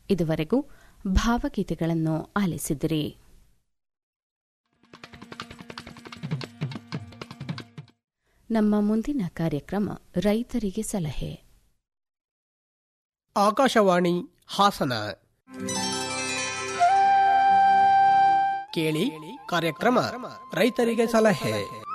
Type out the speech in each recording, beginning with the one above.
ಇದುವರೆಗೂ ಭಾವಗೀತೆಗಳನ್ನು ಆಲಿಸಿದಿರಿ ನಮ್ಮ ಮುಂದಿನ ಕಾರ್ಯಕ್ರಮ ರೈತರಿಗೆ ಸಲಹೆ ಆಕಾಶವಾಣಿ ಹಾಸನ ಕೇಳಿ ಕಾರ್ಯಕ್ರಮ ರೈತರಿಗೆ ಸಲಹೆ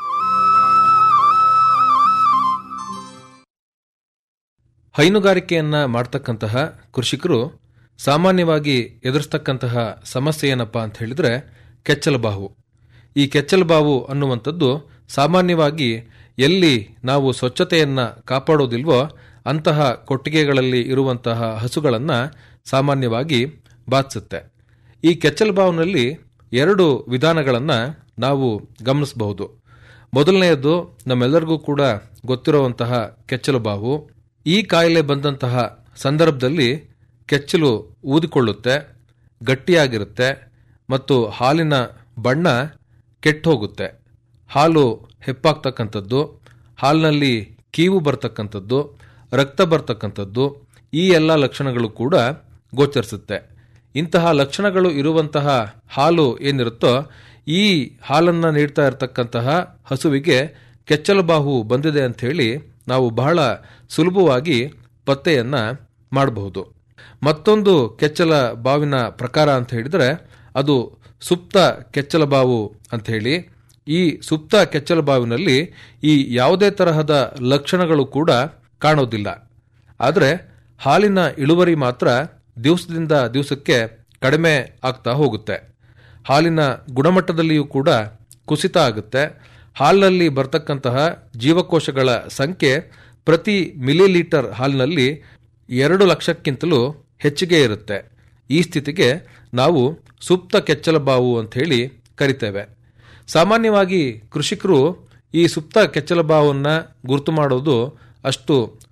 ಹೈನುಗಾರಿಕೆಯನ್ನ ಮಾಡ್ತಕ್ಕಂತಹ ಕೃಷಿಕರು ಸಾಮಾನ್ಯವಾಗಿ ಎದುರಿಸ್ತಕ್ಕಂತಹ ಸಮಸ್ಯೆ ಏನಪ್ಪಾ ಅಂತ ಹೇಳಿದ್ರೆ ಕೆಚ್ಚಲಬಾವು ಈ ಕೆಚ್ಚಲಬಾವು ಅನ್ನುವಂಥದ್ದು ಸಾಮಾನ್ಯವಾಗಿ ಎಲ್ಲಿ ನಾವು ಸ್ವಚ್ಛತೆಯನ್ನ ಕಾಪಾಡೋದಿಲ್ವೋ ಅಂತಹ ಕೊಟ್ಟಿಗೆಗಳಲ್ಲಿ ಇರುವಂತಹ ಹಸುಗಳನ್ನು ಸಾಮಾನ್ಯವಾಗಿ ಬಾಧಿಸುತ್ತೆ ಈ ಕೆಚ್ಚಲಬಾವಿನಲ್ಲಿ ಎರಡು ವಿಧಾನಗಳನ್ನು ನಾವು ಗಮನಿಸಬಹುದು ಮೊದಲನೆಯದು ನಮ್ಮೆಲ್ಲರಿಗೂ ಕೂಡ ಗೊತ್ತಿರುವಂತಹ ಕೆಚ್ಚಲುಬಾವು ಈ ಕಾಯಿಲೆ ಬಂದಂತಹ ಸಂದರ್ಭದಲ್ಲಿ ಕೆಚ್ಚಲು ಊದಿಕೊಳ್ಳುತ್ತೆ ಗಟ್ಟಿಯಾಗಿರುತ್ತೆ ಮತ್ತು ಹಾಲಿನ ಬಣ್ಣ ಕೆಟ್ಟೋಗುತ್ತೆ ಹಾಲು ಹೆಪ್ಪಾಗ್ತಕ್ಕಂಥದ್ದು ಹಾಲಿನಲ್ಲಿ ಕೀವು ಬರ್ತಕ್ಕಂಥದ್ದು ರಕ್ತ ಬರ್ತಕ್ಕಂಥದ್ದು ಈ ಎಲ್ಲ ಲಕ್ಷಣಗಳು ಕೂಡ ಗೋಚರಿಸುತ್ತೆ ಇಂತಹ ಲಕ್ಷಣಗಳು ಇರುವಂತಹ ಹಾಲು ಏನಿರುತ್ತೋ ಈ ಹಾಲನ್ನು ನೀಡ್ತಾ ಇರತಕ್ಕಂತಹ ಹಸುವಿಗೆ ಕೆಚ್ಚಲುಬಾಹು ಬಂದಿದೆ ಅಂತ ಹೇಳಿ ನಾವು ಬಹಳ ಸುಲಭವಾಗಿ ಪತ್ತೆಯನ್ನ ಮಾಡಬಹುದು ಮತ್ತೊಂದು ಕೆಚ್ಚಲ ಬಾವಿನ ಪ್ರಕಾರ ಅಂತ ಹೇಳಿದ್ರೆ ಅದು ಸುಪ್ತ ಕೆಚ್ಚಲ ಬಾವು ಅಂತ ಹೇಳಿ ಈ ಸುಪ್ತ ಕೆಚ್ಚಲ ಬಾವಿನಲ್ಲಿ ಈ ಯಾವುದೇ ತರಹದ ಲಕ್ಷಣಗಳು ಕೂಡ ಕಾಣೋದಿಲ್ಲ ಆದರೆ ಹಾಲಿನ ಇಳುವರಿ ಮಾತ್ರ ದಿವಸದಿಂದ ದಿವಸಕ್ಕೆ ಕಡಿಮೆ ಆಗ್ತಾ ಹೋಗುತ್ತೆ ಹಾಲಿನ ಗುಣಮಟ್ಟದಲ್ಲಿಯೂ ಕೂಡ ಕುಸಿತ ಆಗುತ್ತೆ ಹಾಲಿನಲ್ಲಿ ಬರ್ತಕ್ಕಂತಹ ಜೀವಕೋಶಗಳ ಸಂಖ್ಯೆ ಪ್ರತಿ ಮಿಲಿಲೀಟರ್ ಹಾಲಿನಲ್ಲಿ ಎರಡು ಲಕ್ಷಕ್ಕಿಂತಲೂ ಹೆಚ್ಚಿಗೆ ಇರುತ್ತೆ ಈ ಸ್ಥಿತಿಗೆ ನಾವು ಸುಪ್ತ ಕೆಚ್ಚಲಬಾವು ಅಂತ ಹೇಳಿ ಕರಿತೇವೆ ಸಾಮಾನ್ಯವಾಗಿ ಕೃಷಿಕರು ಈ ಸುಪ್ತ ಕೆಚ್ಚಲಬಾವನ್ನು ಗುರುತು ಮಾಡೋದು ಅಷ್ಟು